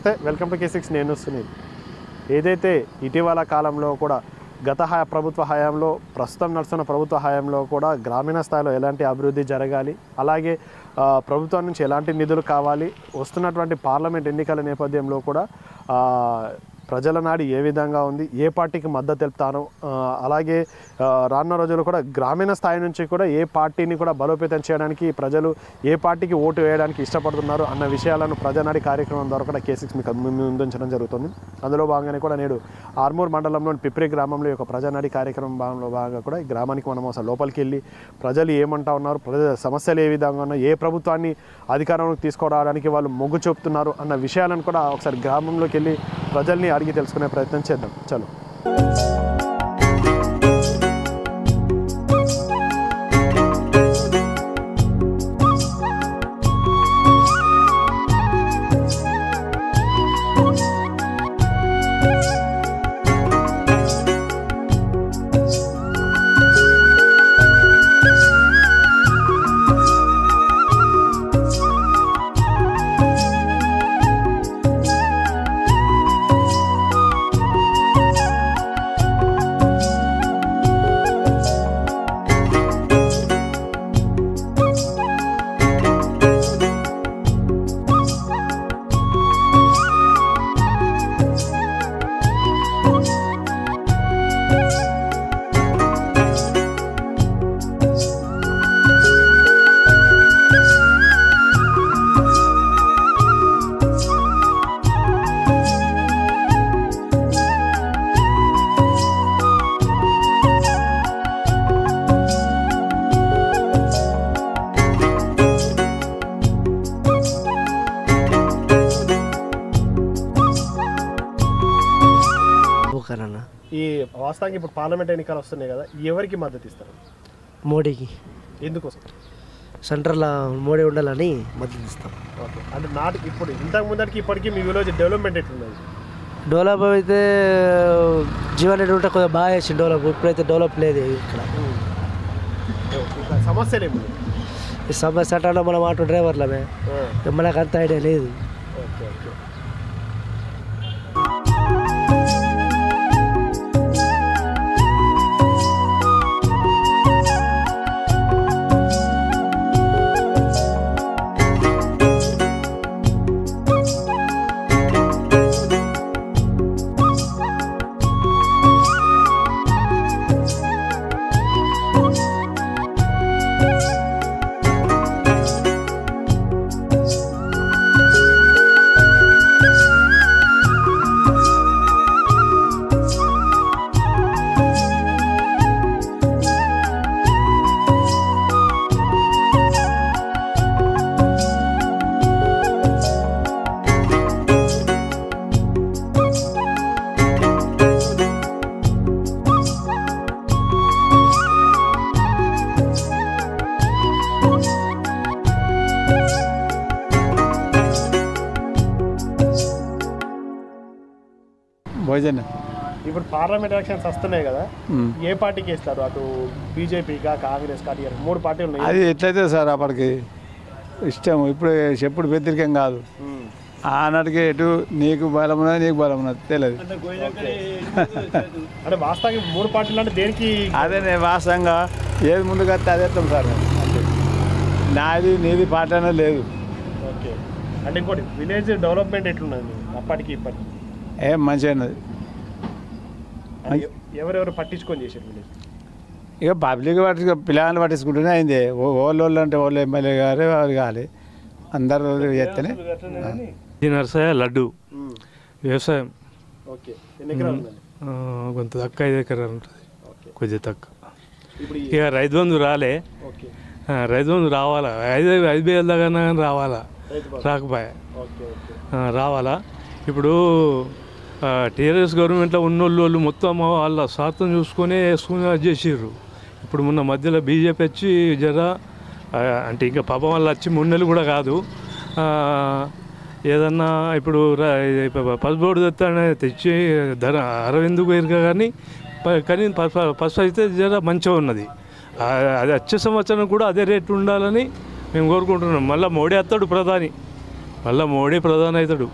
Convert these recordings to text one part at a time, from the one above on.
నమస్తే welcome to K six నేను సునీల్ ఏదైతే ఇటీవల కాలంలో కూడా గత హయా ప్రభుత్వ హయాంలో ప్రస్తుతం నడుస్తున్న ప్రభుత్వ హయాంలో కూడా గ్రామీణ స్థాయిలో ఎలాంటి అభివృద్ధి జరగాలి అలాగే ఆ, ప్రభుత్వం నుంచి ఎలాంటి నిధులు కావాలి వస్తున్నటువంటి పార్లమెంట్ ఎన్నికల నేపథ్యంలో కూడా ఆ, ప్రజల నాడి ఏ విధంగా ఉంది ఏ పార్టీకి మద్దతు తెలుపుతాను ఆ, అలాగే ఆ, రానున్న రోజుల్లో కూడా గ్రామీణ స్థాయి నుంచి కూడా ఏ పార్టీని కూడా బలోపేతం చేయడానికి ప్రజలు ఏ పార్టీకి ఓటు వేయడానికి ఇష్టపడుతున్నారు అన్న విషయాలను ప్రజానాడి కార్యక్రమం ద్వారా కూడా కేసిక్స్ మీకు ముందు ముందుంచడం జరుగుతుంది అందులో భాగంగానే కూడా నేడు ఆర్మూర్ మండలంలోని పిప్రి గ్రామంలో ఈ యొక్క ప్రజానాడి కార్యక్రమం భాగంలో భాగంగా కూడా ఈ గ్రామానికి మనం అసలు లోపలికి వెళ్ళి ప్రజలు ఏమంటా ఉన్నారు ప్రజల సమస్యలు ఏ విధంగా ఉన్నాయి ఏ ప్రభుత్వాన్ని అధికారంలోకి తీసుకురావడానికి వాళ్ళు మొగ్గు చూపుతున్నారు అన్న విషయాలను కూడా ఒకసారి గ్రామంలోకి వెళ్ళి ప్రజల్ని అడిగి తెలుసుకునే ప్రయత్నం చేద్దాం చలో ఓకేనన్న ఈ వాస్తవానికి ఇప్పుడు పార్లమెంట్ ఎన్నికలు వస్తున్నాయి కదా ఎవరికి మద్దతు ఇస్తారు మోడీకి ఎందుకోసం సెంట్రల్లో మోడీ ఉండాలని మద్దతు ఇస్తాం ఓకే అంటే నాటి ఇప్పుడు ఇంతకు ముందరికి ఇప్పటికీ మీ విలేజ్ డెవలప్మెంట్ ఎట్లున్నది డెవలప్ అయితే జీవన్ రెడ్డి ఉంటే కొద్దిగా బాగా చేసి డెవలప్ ఇప్పుడైతే డెవలప్ లేదు ఇక్కడ ఇంకా సమస్యలు ఏమి ఈ సమస్య అంటే మనం ఆటో డ్రైవర్లమే మనకు అంత ఐడియా లేదు ఓకే ఓకే భోజన ఇప్పుడు పార్లమెంట్ ఎలక్షన్స్ వస్తున్నాయి కదా ఏ పార్టీకి ఇస్తారు అటు బీజేపీగా కాంగ్రెస్ కా టీఆర్ఎస్ మూడు పార్టీలు ఉన్నాయి అది ఎట్లయితే సార్ అప్పటికి ఇష్టం ఇప్పుడు చెప్పుడు వ్యతిరేకం కాదు ఉమ్. ఆనాటికి ఎటు నీకు బలం ఉన్నది నీకు బలం ఉన్నది తెలియదు అంటే వాస్తవానికి మూడు పార్టీలు అంటే దేనికి అదే నేను వాస్తవంగా ఏది ముందుకు వస్తే అదే ఎత్తాం సార్ మేము. అంతే నాది నీది పాట అనేది లేదు ఓకే అంటే ఇంకోటి విలేజ్ డెవలప్మెంట్ ఎట్లున్నది అప్పటికి ఇప్పటికి ఏం మంచిగా ఉన్నది అంటే ఎవ- ఎవరెవరు పట్టించుకొని చేశారు విలేజ్ ఇక పబ్లిక్ పట్టి పిల్లలు పట్టించుకుంటూనే అయింది ఓ- ఓళ్ళు వాళ్ళు అంటే వాళ్ళు ఎమ్మెల్యే గారు వారు కావాలి అందరూ చేస్తేనే ఈ నరసయ్య లడ్డు వ్యవసాయం ఓకే ఎన్ని ఎకరాలు ఉందండి ఆ, కొంత తక్కువ ఐదు ఎకరాలు ఉంటుంది ఓకే కొద్దిగా తక్కువ ఇప్పుడు ఈ- ఇక రైతు బంధు రాలే ఓకే ఆ, రైతు బంధు రావాలా ఐదు ఐదు వేల దాకా కానీ రావాలా రైతు బంధు. రాకపోయా ఓకే ఓకే ఆ, రావాలా ఇప్పుడు టీఆర్ఎస్ గవర్నమెంట్లో ఉన్నోళ్ళు వాళ్ళు మొత్తం వాళ్ళ స్వార్థం చూసుకొని వేసుకుని అది చేసిర్రు ఇప్పుడు మొన్న మధ్యలో బీజేపీ వచ్చి జర ఆ, అంటే ఇంకా పాపం వాళ్ళు వచ్చి మూడు నెలలు కూడా కాదు ఆ, ఏదన్నా ఇప్పుడు పసుబోర్డు తెస్తానే తెచ్చి ధర అరవెందుకు ఎరుక కానీ ప- కానీ పసు పసుపు అయితే జర మంచిగా ఉన్నది ఆ, అది వచ్చే సంవత్సరం కూడా అదే రేటు ఉండాలని మేము కోరుకుంటున్నాం మళ్ళీ మోడీ వస్తాడు ప్రధాని మళ్ళీ మోడీ ప్రధాని అవుతాడు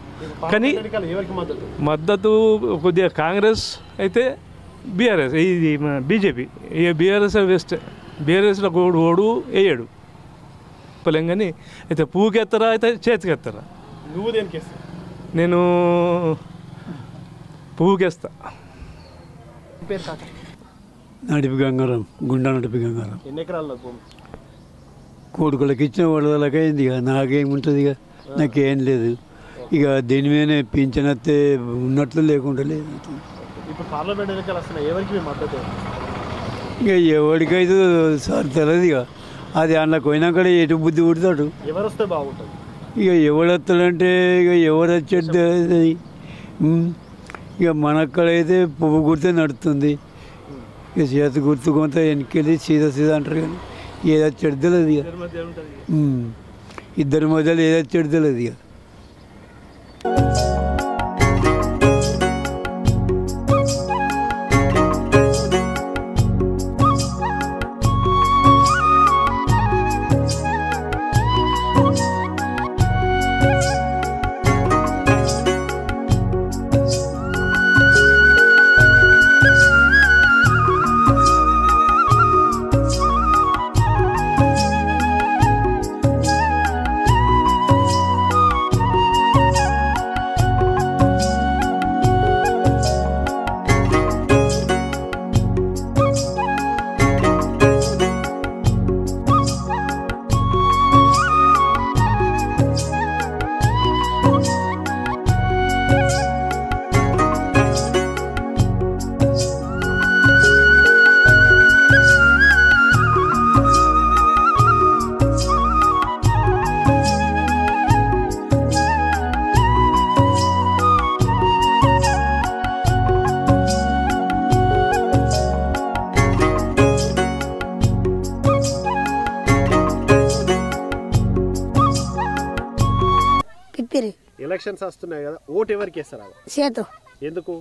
కానీ ఎన్నికలు ఎవరికి మద్దతు మద్దతు కొద్దిగా కాంగ్రెస్ అయితే బీఆర్ఎస్ ఇది బీజేపీ ఇక బీఆర్ఎస్ వేస్ట్ బీఆర్ఎస్లో ఓడు ఓడు వేయడు చెప్పలేం కానీ అయితే పువ్వుకెత్తరా అయితే చేతికెత్తరా నువ్వు దేనికి వేస్తావు నేను పువ్వుకేస్తా పేరు కాక నడిపి గంగారం గుండా నడిపి గంగారం ఎన్ని ఎకరాల్లో భూమి కొడుకులకి ఇచ్చిన వాళ్ళకి అయింది ఇక నాకేముంటుంది ఇక నాకేం లేదు ఇక దీని మీదనే పింఛన్ వస్తే ఉన్నట్లు లేకుండా లేదు ఇప్పుడు పార్లమెంట్ ఎన్నికలు వస్తున్నాయి ఎవరికి మీ మద్దతు ఇక ఎవరికైతే సార్ తెలియదు ఇక అది అందులోకి పోయినాక ఎటు బుద్ధి పుడతాడు ఎవరు వస్తే బాగుంటుంది ఇక ఎవడు వస్తాడంటే ఇక ఎవరు వచ్చేది అది. ఉమ్. ఇక మనక్కడైతే పువ్వు గుర్తే నడుస్తుంది ఇక చేతి గుర్తు కొంత వెనకెళ్ళి సీదా సీదా అంటారు కానీ ఏది వచ్చేది తెలియదు ఇక ఉమ్. ఇద్దరి మధ్యలో ఏది వచ్చేది తెలియదు ఇక పిప్పిరి ఎలక్షన్స్ వస్తున్నాయి కదా ఓటు ఎవరికి వేస్తారు అలా చేతు ఎందుకు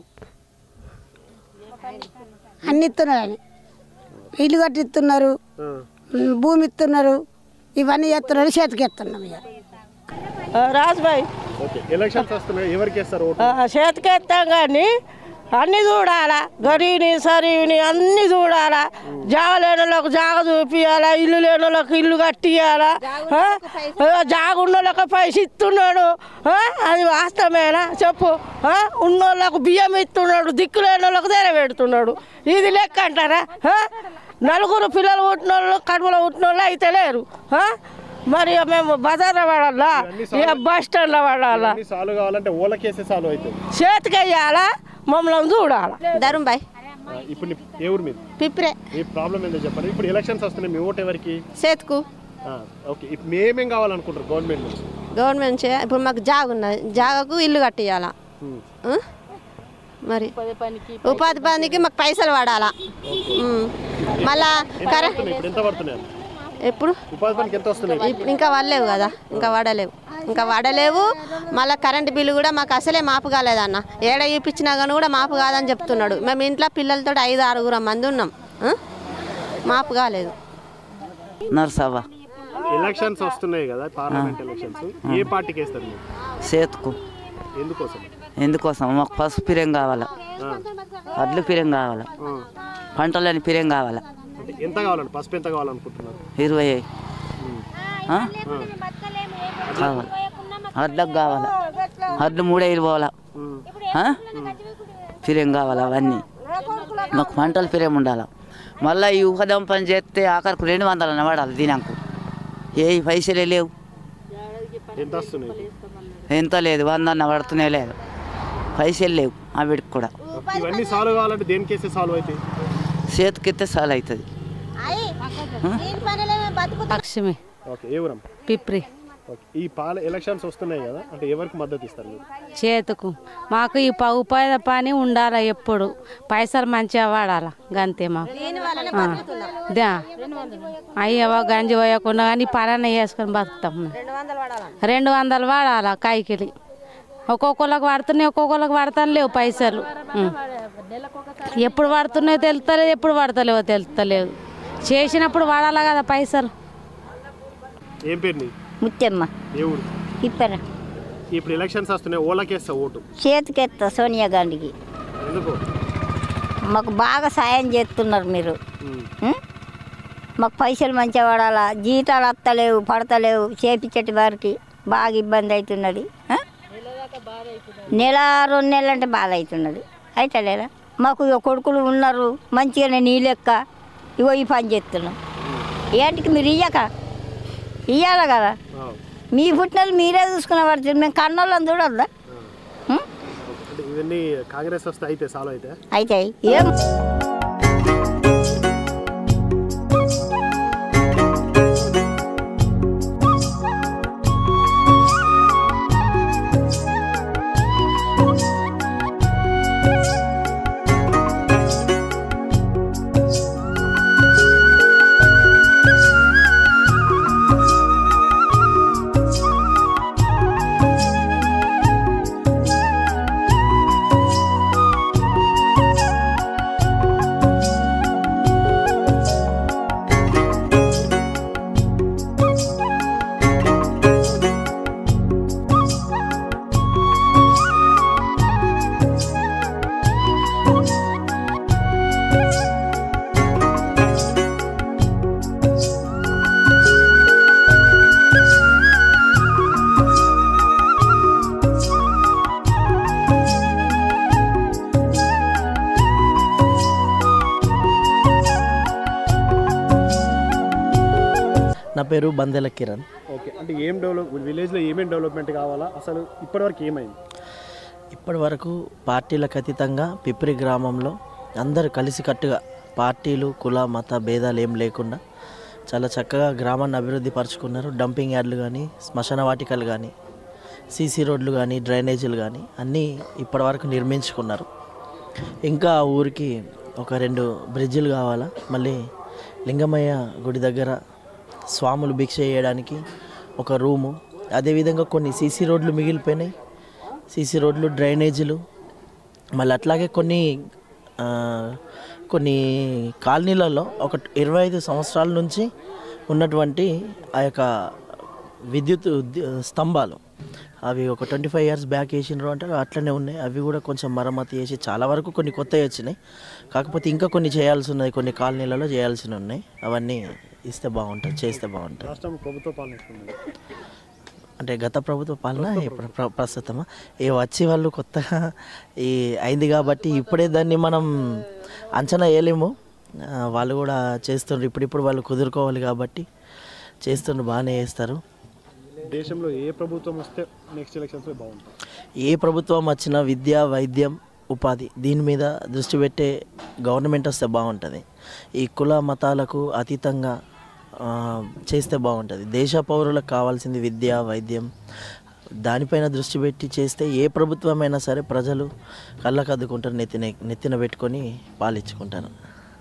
అన్ని ఇస్తున్నారు అని ఇల్లు కట్టిస్తున్నారు ఆ. ఉమ్, భూమి ఇస్తున్నారు ఇవన్నీ చేస్తున్నారు చేతికి ఎత్తున్నాం ఇక రాజుబాయ్ ఓకే ఎలక్షన్స్ వస్తున్నాయి ఎవరికి వేస్తారు ఓటు చేతికెత్తాం కానీ అన్ని చూడాలా గరీని సరీని అన్ని చూడాలా జాగ లేని వాళ్ళకి జాగ చూపియాలా ఇల్లు లేని వాళ్ళకి ఇల్లు కట్టియాలా ఆ? ఆ, జాగ ఉన్న వాళ్ళకి పైస ఇస్తున్నాడు ఆ? అది వాస్తవేనా చెప్పు ఆ? ఉన్నోళ్ళకు బియ్యం ఇస్తున్నాడు దిక్కు లేని వాళ్ళకి తెర పెడుతున్నాడు ఇది లెక్క అంటారా ఆ? నలుగురు పిల్లలు పుట్టిన వాళ్ళు కడుపులో పుట్టిన వాళ్ళు అయితే లేరు ఆ? మరి మేము బజార్లో పడాలా ఇక బస్ స్టాండ్లో పడాలా అన్ని సాల్వ్ కావాలంటే ఓళ్ళకి వేసే సాల్వ్ అవుతుంది చేతికి వెయ్యాలా మమ్మల్ని చూడాలా ధరుణ్ బాయ్ ఆ, ఇప్పుడు నీ ఏ ఊరు మీద పిప్పిరే మీ ప్రాబ్లం ఏందో చెప్పండి ఇప్పుడు ఎలక్షన్స్ వస్తున్నాయి మీ ఓటు ఎవరికి చేతుకు ఆ, ఓకే ఇప్పుడు మేమేం కావాలనుకుంటారు గవర్నమెంట్ నుంచి గవర్నమెంట్ చే ఇప్పుడు మాకు జాగ ఉన్నది జాగకు ఇల్లు కట్టియాలా ఆ? మరి ఉపాధి పనికి మాకు పైసలు పడాలా ఉమ్. మళ్ళా కరె వస్తున్నాయి? ఇప్పుడు ఎంత పడుతున్నాయి ఎప్పుడు ఉపాధి పనికి ఎంత వస్తున్నాయి ఇప్పుడు ఇంకా వాడలేవు కదా ఇంకా వాడలేవు ఇంకా వాడలేవు మళ్ళీ కరెంట్ బిల్లు కూడా మాకు అసలే మాపు కాలేదన్న ఏడ చూపించినా కానీ కూడా మాపు కాదని చెప్తున్నాడు మేము ఇంట్లో పిల్లలతో ఐదు ఆరుగురు మంది ఉన్నాం ఆ? మాపు కాలేదు నర్సవ్వ ఎలక్షన్స్ వస్తున్నాయి కదా పార్లమెంట్ ఎలక్షన్స్ ఏ పార్టీకి వేస్తారు మీరు చేతుకు ఎందుకోసం ఎందుకోసం మాకు పసుపు పిరం కావాలా వడ్లు పిరం కావాలా పంటలని పిరం కావాలా అంటే ఎంత కావాలండి పసుపు ఎంత కావాలనుకుంటున్నారు ఇరవై ఆ? కావాలి వడ్లకు కావాలా వడ్లు మూడే పోవాలా ఆ? పిరం కావాలా అవన్నీ మాకు పంటలు పిరం ఉండాలా మళ్ళీ ఈ ఉహదం పని చేస్తే ఆఖరికి రెండు వందలు పడాలి దినాకు ఏ పైసలే లేవు ఎంత వస్తున్నాయి ఎంత లేదు వందన్న పడుతూనే లేదు పైసలు లేవు ఆవిడకి కూడా ఇవన్నీ సాల్వ్ కావాలంటే దేనికి వేస్తే సాల్వ్ అవుతాయి చేతికిస్తే చాలు అవుతుంది లక్ష్మి ఓకే ఏ ఊరం పిప్రి ఓకే ఈ పాల ఎలక్షన్స్ వస్తున్నాయి కదా అంటే ఎవరికి మద్దతు ఇస్తారు మీరు చేతుకు మాకు ఈ ప- ఉపాధి పని ఉండాలి ఎప్పుడు పైసలు మంచిగా వాడాలి గంతే మాకు ఆ. దా అయ్యవా గంజి పోయకుండా కానీ పలానా వేసుకొని బతుకుతాం మేము. రెండు వందలు వాడాలా కాయకిలి ఒక్కొక్కళ్ళకి పడుతున్నాయి ఒక్కొక్కళ్ళకి పడతాను లేవు పైసలు ఉం. ఎప్పుడు పడుతున్నాయో తెలుస్తలేదు ఎప్పుడు పడతలేవో తెలుస్తలేదు చేసినప్పుడు వాడాలి కదా పైసలు ఏం పేరు నీ ముత్యమ్మ ఏ ఊరు ఇప్పర ఇప్పుడు ఎలక్షన్స్ వస్తున్నాయి ఓళ్ళకేస్తా ఓటు చేతికెత్తా సోనియా గాంధీకి ఎందుకు మాకు బాగా సాయం చేస్తున్నారు మీరు ఉం? మాకు పైసలు మంచిగా పడాలా జీతాలు వస్తలేవు పడతలేవు చేపించటి వారికి బాగా ఇబ్బంది అవుతున్నది ఆ? నెల రెండు నెలలు అంటే బాధ అవుతున్నది అయితే లేదా మాకు ఇగో కొడుకులు ఉన్నారు మంచిగానే నీ లెక్క ఇగో ఈ పని చేస్తున్నాం ఏంటికి మీరు ఇయ్యక ఇయ్యాలి కదా మీ పుట్టినలు మీరే చూసుకునే పడుతుంది మేము కన్నోళ్ళని చూడొద్దా ఉం? అంటే ఇవన్నీ కాంగ్రెస్ వస్తే అయితే సాల్వ్ అయితే అయితే ఏం నా పేరు బందెల కిరణ్ ఓకే అంటే ఏం డెవలప్ విలేజ్లో ఏమేమి డెవలప్మెంట్ కావాలా అసలు ఇప్పటివరకు ఏమైంది ఇప్పటి వరకు పార్టీలకు అతీతంగా పిప్రి గ్రామంలో అందరూ కలిసికట్టుగా పార్టీలు కుల మత భేదాలు ఏం లేకుండా చాలా చక్కగా గ్రామాన్ని అభివృద్ధి పరుచుకున్నారు డంపింగ్ యార్డ్లు కానీ శ్మశాన వాటికలు కానీ సీసీ రోడ్లు కానీ డ్రైనేజీలు కానీ అన్నీ ఇప్పటివరకు నిర్మించుకున్నారు ఇంకా ఆ ఊరికి ఒక రెండు బ్రిడ్జిలు కావాలా మళ్ళీ లింగమయ్య గుడి దగ్గర స్వాములు భిక్ష చేయడానికి ఒక రూము అదేవిధంగా కొన్ని సీసీ రోడ్లు మిగిలిపోయినాయి సీసీ రోడ్లు డ్రైనేజీలు మళ్ళీ అట్లాగే కొన్ని ఆ, కొన్ని కాలనీలలో ఒక ఇరవై ఐదు సంవత్సరాల నుంచి ఉన్నటువంటి ఆ యొక్క విద్యుత్ ఉద్య- స్తంభాలు అవి ఒక ట్వంటీ ఫైవ్ ఇయర్స్ బ్యాక్ వేసినారు అంటే అట్లనే ఉన్నాయి అవి కూడా కొంచెం మరమ్మతు చేసి చాలా వరకు కొన్ని కొత్తవి వచ్చినాయి కాకపోతే ఇంకా కొన్ని చేయాల్సి ఉన్నాయి కొన్ని కాలనీలలో చేయాల్సి ఉన్నాయి అవన్నీ ఇస్తే బాగుంటుంది చేస్తే బాగుంటుంది రాష్ట్రం ప్రభుత్వ పాలన ఇస్తుంది అంటే గత ప్రభుత్వ పాలన ఇప్పుడు ప్ర- ప్రస్తుతమా ఏ వచ్చి వాళ్ళు కొత్తగా ఈ అయింది కాబట్టి ఇప్పుడే దాన్ని మనం అంచనా వేయలేము ఆ, వాళ్ళు కూడా చేస్తుండ్రు ఇప్పుడిప్పుడు వాళ్ళు కుదురుకోవాలి కాబట్టి చేస్తుండ్రు బాగానే చేస్తారు దేశంలో ఏ ప్రభుత్వం వస్తే నెక్స్ట్ ఎలక్షన్స్లో బాగుంటుంది ఏ ప్రభుత్వం వచ్చినా విద్య వైద్యం ఉపాధి దీని మీద దృష్టి పెట్టే గవర్నమెంట్ వస్తే బాగుంటుంది ఈ కుల మతాలకు అతీతంగా ఆ, చేస్తే బాగుంటుంది దేశ పౌరులకు కావాల్సింది విద్య వైద్యం దానిపైన దృష్టి పెట్టి చేస్తే ఏ ప్రభుత్వమైనా సరే ప్రజలు కళ్ళకు అద్దుకుంటారు నెత్తిన నెత్తిన పెట్టుకొని పాలించుకుంటారు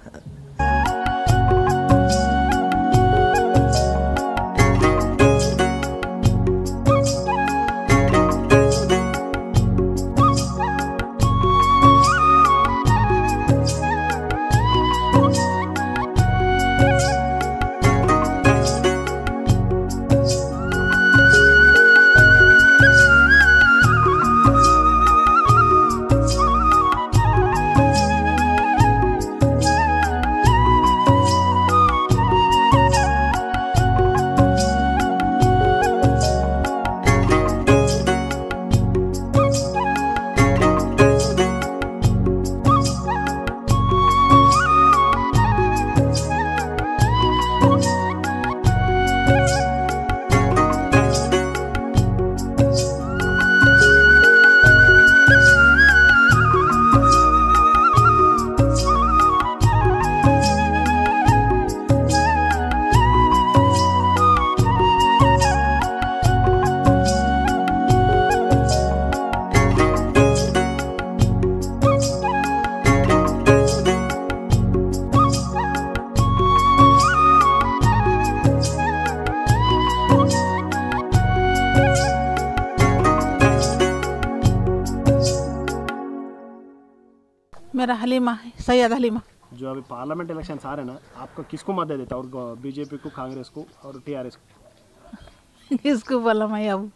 मेरा हलीमा है सैयद हलीमा जो अभी पार्लियामेंट इलेक्शन आ रहे हैं ना आपको किसको मदद देता है और बीजेपी को कांग्रेस को और टीआरएस को किसको बोला मैं अब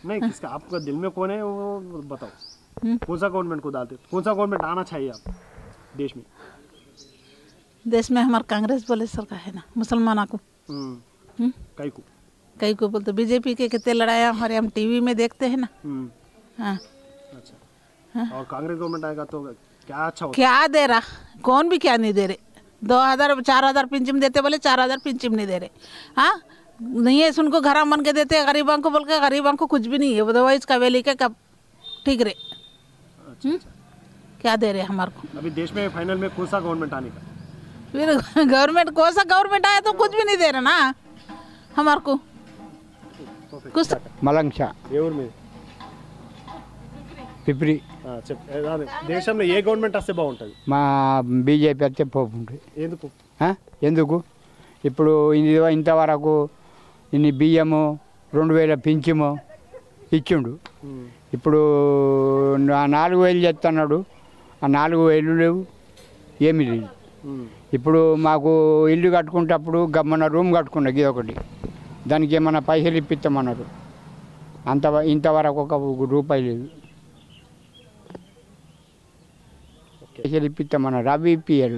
नहीं किसका आपका दिल में कौन है वो बताओ कौन सा गवर्नमेंट को डालते कौन सा गवर्नमेंट आना चाहिए आप देश में देश में हमारा कांग्रेस बोले सरकार है ना मुसलमानों को हम्म, हम्म? कई को कई को बोलते बीजेपी के कितने लड़ाया हमारे हम टीवी में देखते हैं ना हम्म, हाँ अच्छा और कांग्रेस गवर्नमेंट आएगा तो क्या अच्छा होता क्या दे रहा कौन भी क्या नहीं दे रहे दो हजार चार हजार पिंचम देते बोले चार हजार पिंचम नहीं दे रहे हाँ नहीं है उनको घर मन के देते हैं गरीबों को बोल के गरीबों को कुछ भी नहीं है अदरवाइज कवेली के कब ठीक रहे हम्म? क्या दे रहे हमारे को अभी देश में फाइनल में कौन सा गवर्नमेंट आने का फिर गवर्नमेंट कौन सा गवर्नमेंट आया तो कुछ भी नहीं दे रहा ना हमारे को कुछ మలంగ్ షా ఏ ఊరు మీద పిప్రి ఆ, చెప్పు ఏ, అదే, దేశంలో ఏ గవర్నమెంట్ వస్తే బాగుంటుంది మా బీజేపీ అయితే పోపుంటుంది ఎందుకు ఆ? ఎందుకు ఇప్పుడు ఇది ఇంతవరకు ఇన్ని బియ్యము రెండు వేల పింఛము ఇచ్చిండు ఇప్పుడు నా నాలుగు వేలు చెప్తున్నాడు ఆ నాలుగు వేలు లేవు ఏమీ లేదు ఇప్పుడు మాకు ఇల్లు కట్టుకుంటప్పుడు గ- మొన్న రూమ్ కట్టుకున్నా ఇది ఒకటి దానికి ఏమన్నా పైసలు ఇప్పిస్తామన్నారు అంత ఇంతవరకు ఒక రూపాయి లేదు పైసలు ఇప్పిస్తామన్నారు అవి ఇప్పియరు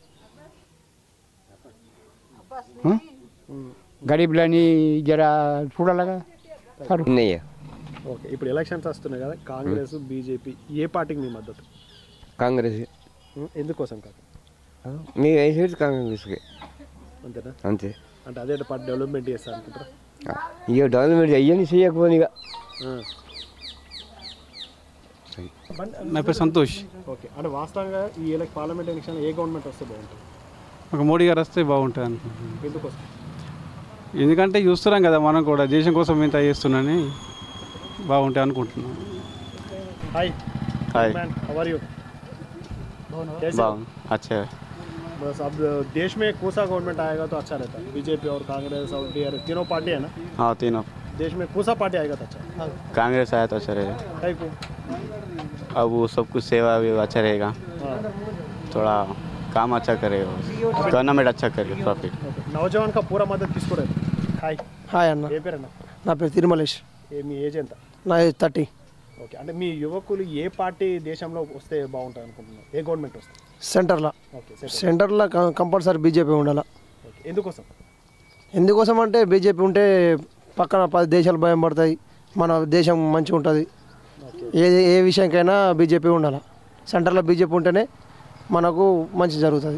ఆ? గరీబులని జర చూడాలగా సార్ ఓకే ఇప్పుడు ఎలక్షన్స్ వస్తున్నాయి కదా కాంగ్రెస్ బీజేపీ ఏ పార్టీకి మీ మద్దతు కాంగ్రెస్ ఉం, ఎందుకోసం కాదు మేము వేసేది కాంగ్రెస్కి అంతేనా అంతే అంటే అదే పార్టీ డెవలప్మెంట్ చేస్తారు అనుకుంటారా ఇక డెవలప్మెంట్ అయ్యని చేయకపోని ఇక ఆ. నా పేరు సంతోష్ ఓకే అంటే వాస్తవంగా ఈ ఎలక్ పార్లమెంట్ ఎలక్షన్ ఏ గవర్నమెంట్ వస్తే బాగుంటుంది ఒక మోడీ గారు వస్తే బాగుంటుంది అనుకుంటున్నాను ఎందుకోసం ఎందుకంటే చూస్తున్నాం కదా మనం కూడా దేశం కోసం ఇంత చేస్తున్నాని బాగుంటాయి అనుకుంటున్నాను hi hi. Man how are you कैसे हो? बाउन अच्छा है बस अब देश में कौन सा गवर्नमेंट आएगा तो अच्छा रहता है बीजेपी और कांग्रेस और टीआरएस तीनों पार्टी है ना हाँ तीनों देश में कौन सा पार्टी आएगा तो अच्छा कांग्रेस आया तो अच्छा रहेगा कई को अब वो सब कुछ सेवा भी अच्छा रहेगा हाँ थोड़ा काम अच्छा करेगा गवर्नमेंट अच्छा करेगा प्रॉफिट నౌజవాన్ కా పూరా మద్దతు తీసుకోలేదు హాయ్ హాయ్ అన్న ఏ పేరు అన్న నా పేరు తిరుమలేష్ ఏ మీ ఏజ్ ఎంత నా ఏజ్ థర్టీ ఓకే అంటే మీ యువకులు ఏ పార్టీ దేశంలో వస్తే బాగుంటుంది అనుకుంటున్నారు ఏ గవర్నమెంట్ వస్తే సెంటర్లో ఓకే సెంటర్. సెంటర్లో కంపల్సరీ బీజేపీ ఉండాలి ఓకే ఎందుకోసం ఎందుకోసం అంటే బీజేపీ ఉంటే పక్కన పది దేశాలు భయం పడతాయి మన దేశం మంచిగా ఉంటుంది ఏ ఏ విషయంకైనా బీజేపీ ఉండాలి సెంటర్లో బీజేపీ ఉంటేనే మనకు మంచి జరుగుతుంది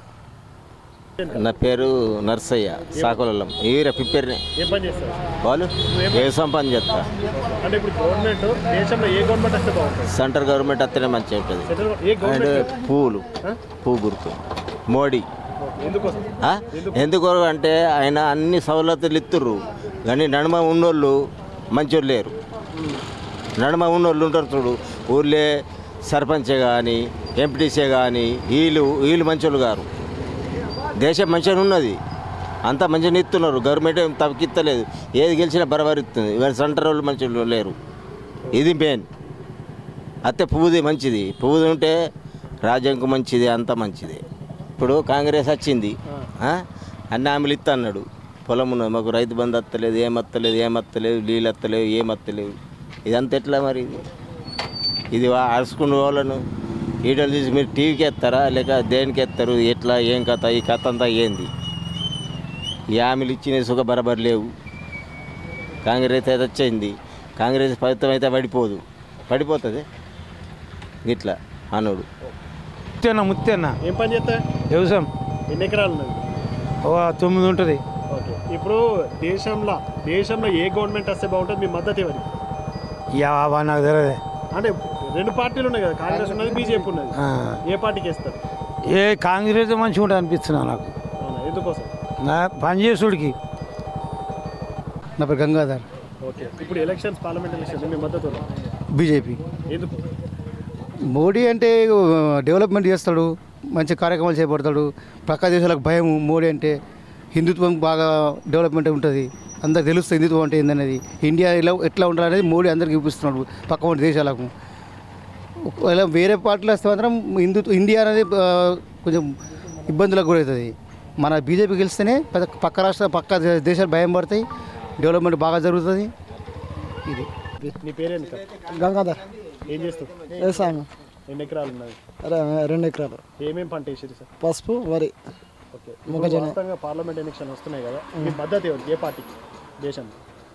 నా పేరు నర్సయ్య సాకులం ఈర పిప్పేరిని ఏం పని చేస్తారు వాళ్ళు వ్యవసాయం పని చేస్తా అంటే ఇప్పుడు గవర్నమెంట్ దేశంలో ఏ గవర్నమెంట్ వస్తే బాగుంటుంది సెంటర్ గవర్నమెంట్ అత్తనే మంచిగా ఉంటుంది సెంట్రల్ ఏ అండ్ గవర్నమెంట్ పువ్వులు పువ్వు గుర్తు మోడీ ఎందుకోసం ఆ? ఎందుకు అంటే ఆయన అన్ని సవలతులు ఇస్తుర్రు కానీ నడుమ ఉన్నోళ్ళు మంచోళ్ళు లేరు నడుమ ఉన్నోళ్ళు ఉంటారు చూడు ఊళ్ళే సర్పంచే కానీ ఎంపీటీసీ కానీ వీళ్ళు వీళ్ళు మంచోళ్ళు గారు దేశం మంచిగా ఉన్నది అంతా మంచిగా ఇస్తున్నారు గవర్నమెంట్ ఏం తప్పకిత్తలేదు ఏది గెలిచినా బరాబర్ ఇస్తుంది ఇవాళ సెంటర్ వాళ్ళు మంచి లేరు ఇది మెయిన్ అత్తే పువ్వుది మంచిది పువ్వుది ఉంటే రాజ్యంకు మంచిది అంతా మంచిది ఇప్పుడు కాంగ్రెస్ వచ్చింది ఆ? అన్ని హామీలు ఇస్తా అన్నాడు పొలం ఉన్నది మాకు రైతు బంధు వస్తలేదు ఏం వస్తలేదు ఏం వస్తలేదు నీళ్ళు వస్తలేవు ఏం వస్తలేవు ఇదంతా ఎట్లా మరి ఇది ఇది వా- అరుచుకునే వాళ్ళను ఈడలు చూసి మీరు టీవీకి ఎత్తారా లేక దేనికి ఎత్తారు ఎట్లా ఏం కథ ఈ కథ అంతా ఏంది ఈ హామీలు ఇచ్చిన సుఖ బరాబర్ లేవు కాంగ్రెస్ అయితే వచ్చింది కాంగ్రెస్ ఫలితం అయితే పడిపోదు పడిపోతుంది ఇట్లా అనుడు ముత్యన్న ముత్యన్న ఏం పని చేస్తా వ్యవసాయం ఎన్ని ఎకరాలు ఉన్నది ఓ తొమ్మిది ఉంటుంది ఓకే ఇప్పుడు దేశంలో దేశంలో ఏ గవర్నమెంట్ వస్తే బాగుంటుంది మీ మద్దతు ఎవరి యావా నాకు తెలియదు అంటే రెండు పార్టీలు ఉన్నాయి కదా కాంగ్రెస్ ఉన్నది బీజేపీ ఉన్నది ఆ. ఏ పార్టీకి వేస్తారు ఏ కాంగ్రెస్ మంచిగా ఉంటుంది అనిపిస్తున్నా నాకు అవునా ఎందుకోసం నా పనిచేసుడికి నా పేరు గంగాధర్ ఓకే ఇప్పుడు ఎలక్షన్స్ పార్లమెంట్ ఎలక్షన్స్ మీ మద్దతు ఎవరు? బీజేపీ ఎందుకు మోడీ అంటే డెవలప్మెంట్ చేస్తాడు మంచి కార్యక్రమాలు చేపడతాడు పక్క దేశాలకు భయం మోడీ అంటే హిందుత్వం బాగా డెవలప్మెంట్ ఉంటుంది అందరికి తెలుస్తుంది హిందుత్వం అంటే ఏందనేది ఇండియా ఇలా ఎట్లా ఉండాలనేది మోడీ అందరికి చూపిస్తున్నాడు పక్క ఉన్న దేశాలకు ఒకవేళ వేరే పార్టీలు వస్తే మాత్రం హిందుత్వ ఇండియా అనేది ఆ, కొంచెం ఇబ్బందులకు గురవుతుంది మన బీజేపీ గెలిస్తేనే పెద్ద పక్క రాష్ట్ర పక్క దే- దేశాలు భయం పడతాయి డెవలప్మెంట్ బాగా జరుగుతుంది ఇది బీజేపీ నీ పేరేంటి గంగాధర్ ఏం చేస్తావు వ్యవసాయం ఎన్ని ఎకరాలు ఉన్నాయి రె- రెండు ఎకరాలు ఏమేం పంట వేసారు సార్ పసుపు వరి ఓకే మొక్కజొన్న. వాస్తవంగా పార్లమెంట్ ఎలక్షన్ వస్తున్నాయి కదా మీ మద్దతు ఎవరికి ఏ పార్టీకి దేశం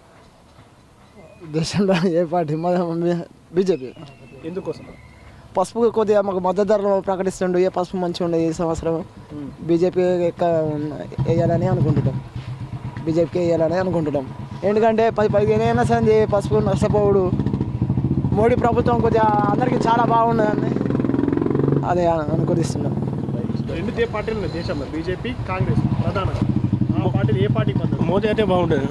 దేశంలో ఏ పార్టీ బీజేపీ ఎందుకోసం పసుపు కొద్దిగా మాకు మద్దతు ధరలు ప్రకటిస్తుండు ఏ పసుపు మంచిగా ఉండదు ఈ సంవత్సరం బీజేపీ ఎక్కువ వేయాలని అనుకుంటున్నాం బీజేపీకి వేయాలని అనుకుంటున్నాం ఎందుకంటే పది పదిహేను అయినా సరే పసుపు నష్టపోవుడు మోడీ ప్రభుత్వం కొద్దిగా అందరికీ చాలా బాగున్నదని అదే అనుకూలిస్తున్నాం రెండు దే పార్టీలు ఉన్నాయి దేశంలో బీజేపీ కాంగ్రెస్ ప్రధానంగా ఆ పార్టీలు ఏ పార్టీకి మద్దతు మోదీ అంటే బాగుండేది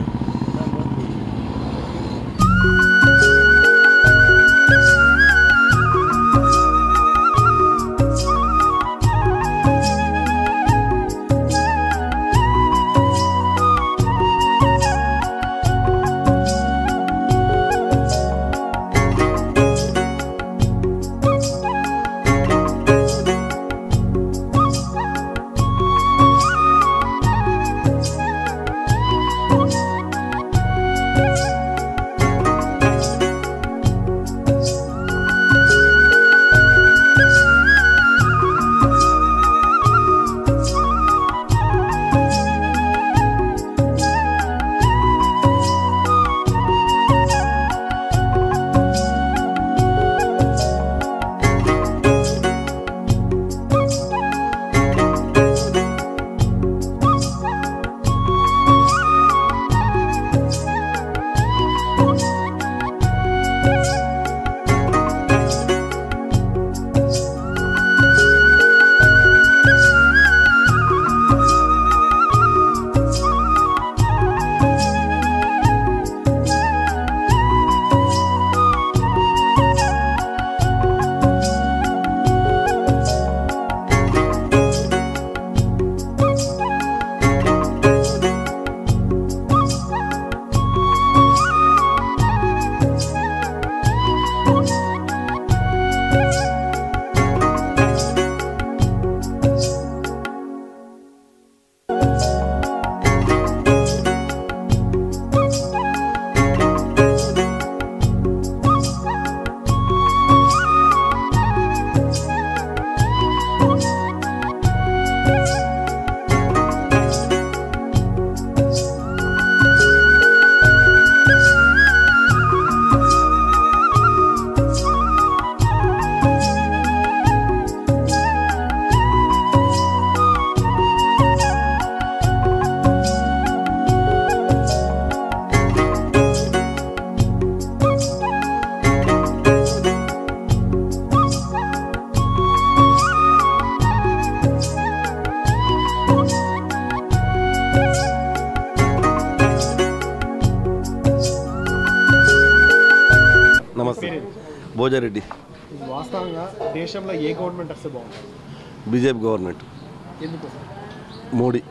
నమస్తే భోజారెడ్డి వాస్తవంగా దేశంలో ఏ గవర్నమెంట్ వస్తే బాగుంటుంది బీజేపీ గవర్నమెంట్ ఎందుకోసం మోడీ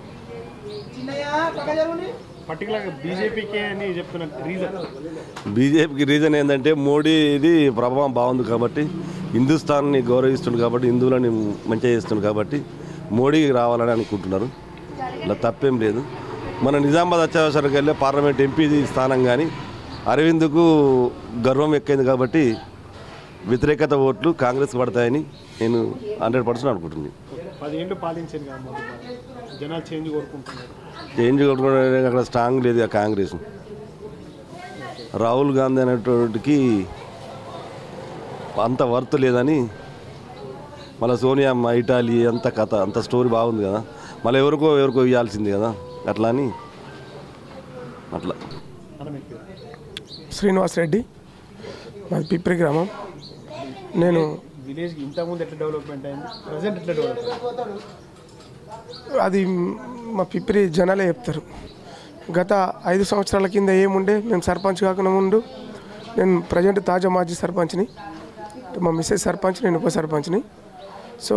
పర్టికులర్గా బీజేపీకే అని చెప్తున్న రీజన్ బీజేపీకి రీజన్ ఏంటంటే మోడీ ఇది ప్రభావం బాగుంది కాబట్టి హిందుస్థాన్ని గౌరవిస్తుంది కాబట్టి హిందువులని మంచిగా చేస్తుంది కాబట్టి మోడీ రావాలని అనుకుంటున్నారు ఇలా తప్పేం లేదు మన నిజామాబాద్ అత్యవసరకు వెళ్ళే పార్లమెంట్ ఎంపీ స్థానం కానీ అరవింద్కు గర్వం ఎక్కింది కాబట్టి వ్యతిరేకత ఓట్లు కాంగ్రెస్ పడతాయని నేను హండ్రెడ్ పర్సెంట్ అనుకుంటుంది పదేళ్ళు పాలించాను కదా మోదీ గారు. జనాలు చేంజ్ కోరుకుంటున్నారు చేంజ్ కొట్టుకోవడానికి అక్కడ స్ట్రాంగ్ లేదు ఆ కాంగ్రెస్ రాహుల్ గాంధీ అనేటువంటికి అంత వర్త్ లేదని మళ్ళీ సోనియా అమ్మ ఇటాలీ అంత కథ అంత స్టోరీ బాగుంది కదా మళ్ళీ ఎవరికో ఎవరికో ఇవ్వాల్సింది కదా అట్లా అని అట్లా శ్రీనివాస్ రెడ్డి మాది పిప్రి గ్రామం నేను విలేజ్ ఇంతకుముందు ఎట్లా డెవలప్మెంట్ అయింది ప్రజెంట్ ఎట్లా డెవలప్ అది మా పిప్రి జనాలే చెప్తారు గత ఐదు సంవత్సరాల కింద ఏముండే మేము సర్పంచ్ కాకుండా ముందు నేను ప్రజెంట్ తాజా మాజీ సర్పంచ్ని మా మిస్సెస్ సర్పంచ్ నేను ఉప సర్పంచ్ని సో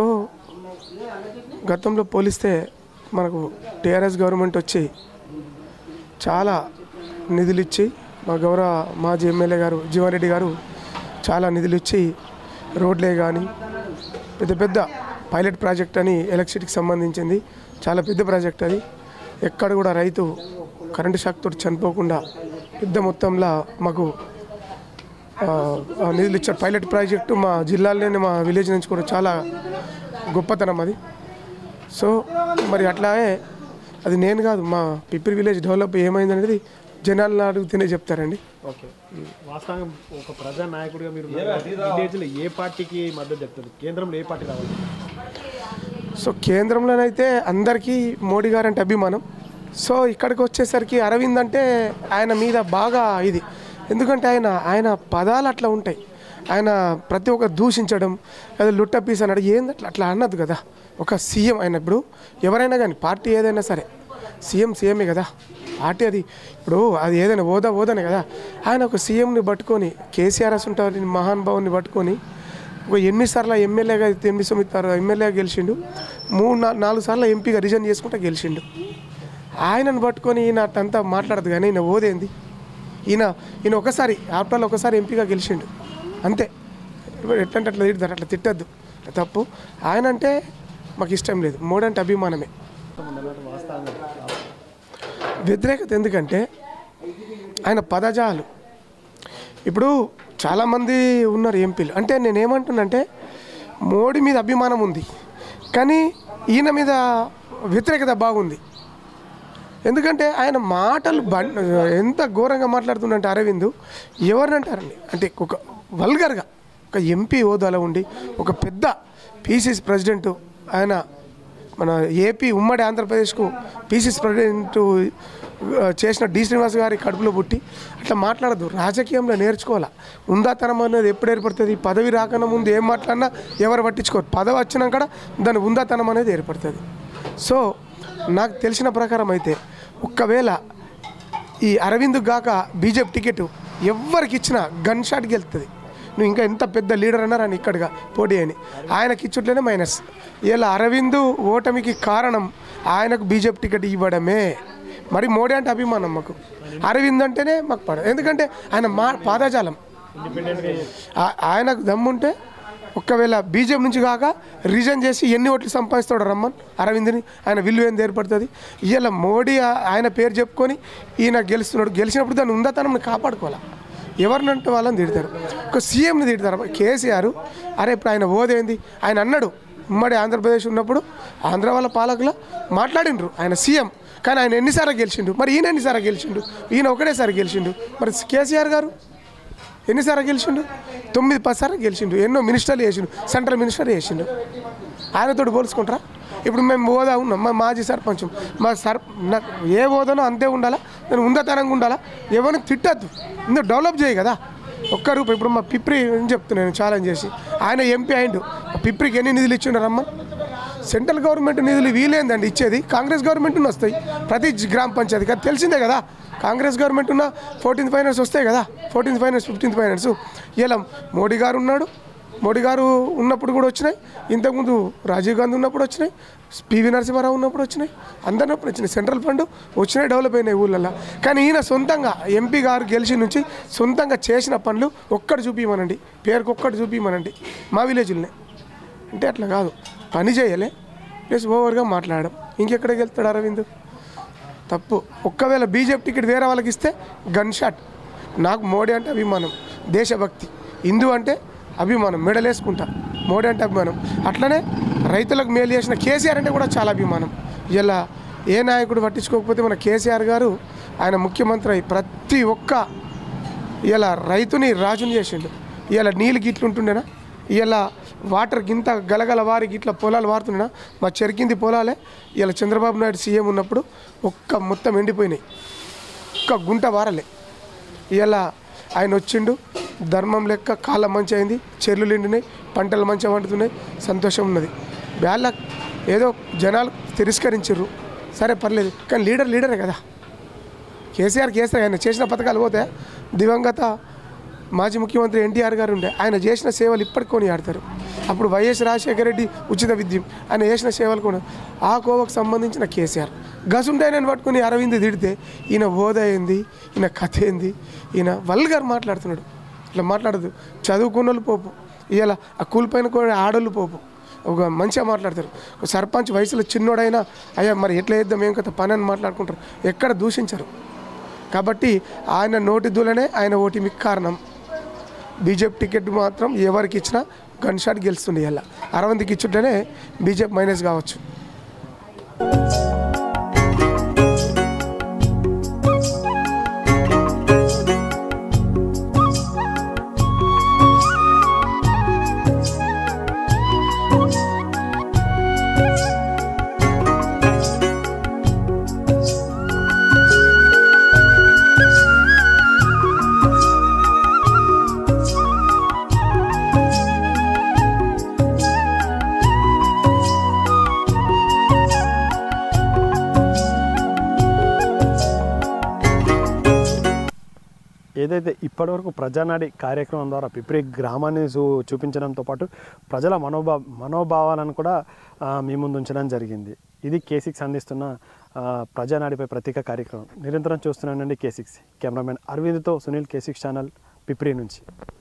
గతంలో పోలిస్తే మనకు టీఆర్ఎస్ గవర్నమెంట్ వచ్చి చాలా నిధులు ఇచ్చి మా గౌరవ మాజీ ఎమ్మెల్యే గారు జీవారెడ్డి గారు చాలా నిధులు ఇచ్చి రోడ్లే కానీ పెద్ద పెద్ద పైలట్ ప్రాజెక్ట్ అని ఎలక్ట్రిసిటీకి సంబంధించింది చాలా పెద్ద ప్రాజెక్ట్ అది ఎక్కడ కూడా రైతు కరెంటు షాక్ తోటి చనిపోకుండా పెద్ద మొత్తంలో మాకు ఆ, ఆ నిధులు ఇచ్చారు పైలట్ ప్రాజెక్టు మా జిల్లాలోనే మా విలేజ్ నుంచి కూడా చాలా గొప్పతనం అది సో మరి అట్లాగే అది నేను కాదు మా పిప్పిరి విలేజ్ డెవలప్ ఏమైంది అనేది జనాలను అడిగితేనే చెప్తారండి ఓకే వాస్తవంగా ఒక ప్రజా నాయకుడిగా మీరు విలేజ్లో ఏ పార్టీకి మద్దతు చెప్తారు కేంద్రంలో ఏ పార్టీ రావాలి సో కేంద్రంలోనైతే అందరికీ మోడీ గారు అంటే అభిమానం సో ఇక్కడికి వచ్చేసరికి అరవింద్ అంటే ఆయన మీద బాగా ఇది ఎందుకంటే ఆయన ఆయన పదాలు అట్లా ఉంటాయి ఆయన ప్రతి ఒక్క దూషించడం అదే లుట్ట పీస్ అన్నాడు ఏంది అట్లా అట్లా అన్నది కదా ఒక సీఎం ఆయన ఇప్పుడు ఎవరైనా కానీ పార్టీ ఏదైనా సరే సీఎం సీఎమే కదా పార్టీ అది ఇప్పుడు అది ఏదైనా ఓదా ఓదనే కదా ఆయన ఒక సీఎంని పట్టుకొని కేసీఆర్ ఉంటారు మహానుభావుని పట్టుకొని ఒక ఎనిమిదిసార్లు ఎమ్మెల్యేగా ఎనిమిది తొమ్మిది సార్లు ఎమ్మెల్యేగా గెలిచిండు మూడు నా- నాలుగు సార్లు ఎంపీగా రిజైన్ చేసుకుంటా గెలిచిండు ఆయనను పట్టుకొని ఈయన అట్టంతా మాట్లాడదు కానీ ఈయన ఓదేంది ఈయన ఈయన ఒకసారి ఆఫ్టర్ ఆల్ ఒకసారి ఎంపీగా గెలిచిండు అంతే ఇప్పుడు ఎట్లంటే అట్లా తిడతారు అట్లా తిట్టద్దు తప్పు ఆయన అంటే మాకు ఇష్టం లేదు మోడీ అంటే అభిమానమే వ్యతిరేకత ఎందుకంటే ఆయన పదజాలు ఇప్పుడు చాలామంది ఉన్నారు ఎంపీలు అంటే నేను ఏమంటున్నానంటే మోడీ మీద అభిమానం ఉంది కానీ ఈయన మీద వ్యతిరేకత బాగుంది ఎందుకంటే ఆయన మాటలు బం ఎంత ఘోరంగా మాట్లాడుతుందంటే అరవింద్ ఎవరిని అంటారండి అంటే ఒక వల్గర్గా ఒక ఎంపీ హోదాలో ఉండి ఒక పెద్ద పీసీసీ ప్రెసిడెంట్ ఆయన మన ఏపీ ఉమ్మడి ఆంధ్రప్రదేశ్కు పీసీసీ ప్రెసిడెంట్ ఆ, చేసిన డి శ్రీనివాస్ గారి కడుపులో పుట్టి అట్లా మాట్లాడదు రాజకీయంలో నేర్చుకోవాలా ఉందాతనం అనేది ఎప్పుడు ఏర్పడుతుంది పదవి రాకన్నా ముందు ఏం మాట్లాడినా ఎవరు పట్టించుకోరు పదవి వచ్చినాక కూడా దాని ఉందాతనం అనేది ఏర్పడుతుంది సో నాకు తెలిసిన ప్రకారం అయితే ఒక్కవేళ ఈ అరవింద్ గాక బీజేపీ టికెట్ ఎవరికి ఇచ్చినా గన్ షాట్ గెలుస్తుంది నువ్వు ఇంకా ఎంత పెద్ద లీడర్ అన్నారు అని ఇక్కడగా పోటీ అని ఆయనకి ఇచ్చుట్లేనే మైనస్ ఇలా అరవింద్ ఓటమికి కారణం ఆయనకు బీజేపీ టికెట్ ఇవ్వడమే మరి మోడీ అంటే అభిమానం మాకు అరవింద్ అంటేనే మాకు పడదు ఎందుకంటే ఆయన మా పాదజాలం ఆ- ఆయనకు దమ్ముంటే ఒకవేళ బీజేపీ నుంచి కాక రిజైన్ చేసి ఎన్ని ఓట్లు సంపాదిస్తాడు రమ్మన్ అరవింద్ని ఆయన విలువ ఏంది ఏర్పడుతుంది ఇవాళ మోడీ ఆ- ఆయన పేరు చెప్పుకొని ఈయన గెలుస్తున్నాడు గెలిచినప్పుడు దాన్ని ఉందతనం కాపాడుకోవాలి ఎవరినంటే వాళ్ళని తిడతారు ఒక సీఎంని తిడతారు కేసీఆర్ అరే ఇప్పుడు ఆయన ఓదేంది ఆయన అన్నాడు ఉమ్మడి ఆంధ్రప్రదేశ్ ఉన్నప్పుడు ఆంధ్ర వాళ్ళ పాలకుల మాట్లాడిండ్రు ఆయన సీఎం కానీ ఆయన ఎన్నిసార్లు గెలిచిండు మరి ఈయన ఎన్నిసార్లు గెలిచిండు ఈయన ఒకటేసారి గెలిచిండు మరి కేసీఆర్ గారు ఎన్నిసార్లు గెలిచిండు తొమ్మిది పది సార్లు గెలిచిండు ఎన్నో మినిస్టర్లు చేసిండు సెంట్రల్ మినిస్టర్ చేసిండు ఆయనతోటి పోల్చుకుంటారా ఇప్పుడు మేము హోదా ఉన్నాం మా మాజీ సర్పంచం మా సర్ నాకు ఏ హోదానో అంతే ఉండాలా నేను ఉందతనంగా ఉండాలా ఎవరిని తిట్టద్దు ఇందులో డెవలప్ చేయి కదా ఒక్క రూపాయి ఇప్పుడు మా పిప్రి అని చెప్తున్నాను ఛాలెంజ్ చేసి ఆయన ఎంపీ అయిండు ఆ పిప్రికి ఎన్ని నిధులు ఇచ్చిండు రమ్మన్ సెంట్రల్ గవర్నమెంట్ నిధులు వీలేందండి ఇచ్చేది కాంగ్రెస్ గవర్నమెంట్ ఉన్న వస్తాయి ప్రతి జి- గ్రామ పంచాయతీ అది తెలిసిందే కదా కాంగ్రెస్ గవర్నమెంట్ ఉన్న ఫోర్టీన్త్ ఫైనాన్స్ వస్తాయి కదా ఫోర్టీన్త్ ఫైనాన్స్ ఫిఫ్టీన్త్ ఫైనాన్స్ ఇలా మోడీ గారు ఉన్నాడు మోడీ గారు ఉన్నప్పుడు కూడా వచ్చినాయి ఇంతకుముందు రాజీవ్ గాంధీ ఉన్నప్పుడు వచ్చినాయి పివి నరసింహారావు ఉన్నప్పుడు వచ్చినాయి అందరినప్పుడు వచ్చినాయి సెంట్రల్ ఫండ్ వచ్చినాయి డెవలప్ అయినాయి ఊళ్ళల్లో కానీ ఈయన సొంతంగా ఎంపీ గారు గెలిచి నుంచి సొంతంగా చేసిన పనులు ఒక్కటి చూపించమనండి పేరుకు ఒక్కటి చూపించమనండి మా విలేజ్లోనే అంటే అట్లా కాదు పని చేయలే ప్లస్ ఓవర్గా మాట్లాడడం ఇంకెక్కడికి వెళ్తాడు అరవింద్ తప్పు ఒక్కవేళ బీజేపీ టికెట్ వేరే వాళ్ళకి ఇస్తే గన్ షాట్ నాకు మోడీ అంటే అభిమానం దేశభక్తి హిందూ అంటే అభిమానం మెడలేసుకుంటా మోడీ అంటే అభిమానం అట్లనే రైతులకు మేలు చేసిన కేసీఆర్ అంటే కూడా చాలా అభిమానం ఇలా ఏ నాయకుడు పట్టించుకోకపోతే మన కేసీఆర్ గారు ఆయన ముఖ్యమంత్రి అయి ప్రతి ఒక్క ఇలా రైతుని రాజుని చేసిండు ఇలా నీళ్ళు గిట్లు ఉంటుండేనా ఇలా వాటర్ గింత గలగల వారి గిట్ల పొలాలు వారుతుండేనా మా చెరికింది పొలాలే ఇలా చంద్రబాబు నాయుడు సీఎం ఉన్నప్పుడు ఒక్క మొత్తం ఎండిపోయినాయి ఒక్క గుంట వారలే ఇలా ఆయన వచ్చిండు ధర్మం లెక్క కాలం మంచి అయింది చెర్లు ఎండినాయి పంటలు మంచిగా వండుతున్నాయి సంతోషం ఉన్నది వేళ్ళ ఏదో జనాలు తిరస్కరించారు సరే పర్లేదు కానీ లీడర్ లీడరే కదా కేసీఆర్ కేసీఆర్ ఆయన చేసిన పథకాలు పోతే దివంగత మాజీ ముఖ్యమంత్రి ఎన్టీఆర్ గారు ఉండే ఆయన చేసిన సేవలు ఇప్పటికి కొని ఆడతారు అప్పుడు వైఎస్ రాజశేఖర రెడ్డి ఉచిత విద్యం ఆయన చేసిన సేవలు కూడా ఆ కోవకు సంబంధించిన కేసీఆర్ గసుంటే ఆయన పట్టుకుని అరవింద్ తిడితే ఈయన హోదా ఏంది ఈయన కథ ఏంది ఈయన వల్గర్ మాట్లాడుతున్నాడు ఇట్లా మాట్లాడదు చదువుకున్న వాళ్ళు పోపు ఇవాళ ఆ కూలిపోయిన కూడా ఆడోళ్ళు పోపు ఒక మంచిగా మాట్లాడతారు ఒక సర్పంచ్ వయసులో చిన్నోడైనా అయ్యా మరి ఎట్లా వేద్దాం ఏం కథ పని అని మాట్లాడుకుంటారు ఎక్కడ దూషించరు కాబట్టి ఆయన నోటి దూలనే ఆయన ఓటిమికి కారణం బీజేపీ టికెట్ మాత్రం ఎవరికి ఇచ్చినా గన్ షాట్ గెలుస్తుంది ఇలా అరవంతికి ఇచ్చుంటేనే బీజేపీ మైనస్ కావచ్చు ఏదైతే ఇప్పటివరకు ప్రజానాడి కార్యక్రమం ద్వారా పిప్రి గ్రామాన్ని చూ చూపించడంతో పాటు ప్రజల మనోభా మనోభావాలను కూడా ఆ, మీ ముందు ఉంచడం జరిగింది ఇది కే సిక్స్ అందిస్తున్న ఆ, ప్రజానాడిపై ప్రత్యేక కార్యక్రమం నిరంతరం చూస్తున్నానండి కే సిక్స్ కెమెరామెన్ అరవింద్తో Sunil K six channel Pipri నుంచి